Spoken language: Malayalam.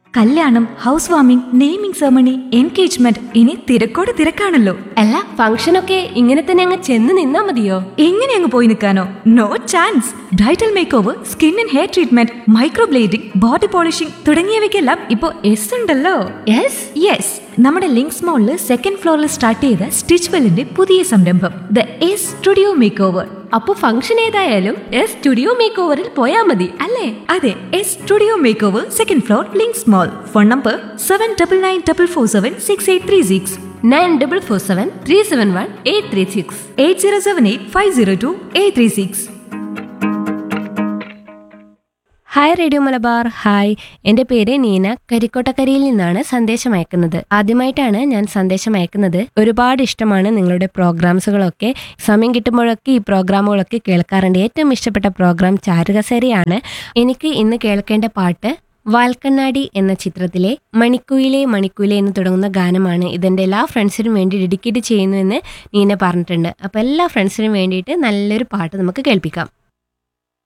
കല്യാണം house warming naming ceremony engagement ഇനി തിരക്കോട് തിരക്കാണല്ലോ അല്ല ഫംഗ്ഷനൊക്കെ ഇങ്ങനെ തന്നെ അങ്ങ് ചെന്ന് നിന്നാ മതിയോ എങ്ങനെ അങ്ങ് പോയി നിൽക്കാനോ no chance bridal make over skin and hair treatment microblading body polishing തുടങ്ങിയവയ്ക്കെല്ലാം ഇപ്പോൾ എസ് ഉണ്ടല്ലോ യെസ് യെസ് നമ്മുടെ ലിങ്ക്സ് മോളിൽ സെക്കൻഡ് ഫ്ലോറിൽ സ്റ്റാർട്ട് ചെയ്ത സ്റ്റിച്ച് വെല്ലിന്റെ പുതിയ സംരംഭം the S studio make over അപ്പൊ ഫംഗ്ഷൻ ഏതായാലും എസ് സ്റ്റുഡിയോ മേക്ക് ഓവറിൽ പോയാ മതി അല്ലേ അതെ S studio make over second floor Links mall phone number seven double nine double four seven six eight three six nine double four seven three seven one eight three six eight zero seven eight five zero two eight three six hi radio Malabar hi എൻ്റെ പേര് നീന കരിക്കോട്ടക്കരയിൽ നിന്നാണ് സന്ദേശം അയക്കുന്നത് ആദ്യമായിട്ടാണ് ഞാൻ സന്ദേശം അയക്കുന്നത് ഒരുപാട് ഇഷ്ടമാണ് നിങ്ങളുടെ പ്രോഗ്രാംസുകളൊക്കെ സമയം കിട്ടുമ്പോഴൊക്കെ ഈ പ്രോഗ്രാമുകളൊക്കെ കേൾക്കാറുണ്ട് ഏറ്റവും ഇഷ്ടപ്പെട്ട പ്രോഗ്രാം ചാരുകസേരയാണ് എനിക്ക് ഇന്ന് കേൾക്കേണ്ട പാട്ട് വാൽക്കണ്ണാടി എന്ന ചിത്രത്തിലെ മണിക്കുയിലെ മണിക്കുയിലെ എന്ന് തുടങ്ങുന്ന ഗാനമാണ് ഇതെൻ്റെ എല്ലാ ഫ്രണ്ട്സിനും വേണ്ടി ഡെഡിക്കേറ്റ് ചെയ്യുന്നു എന്ന് നീന പറഞ്ഞിട്ടുണ്ട് അപ്പോൾ എല്ലാ ഫ്രണ്ട്സിനും വേണ്ടിയിട്ട് നല്ലൊരു പാട്ട് നമുക്ക് കേൾപ്പിക്കാം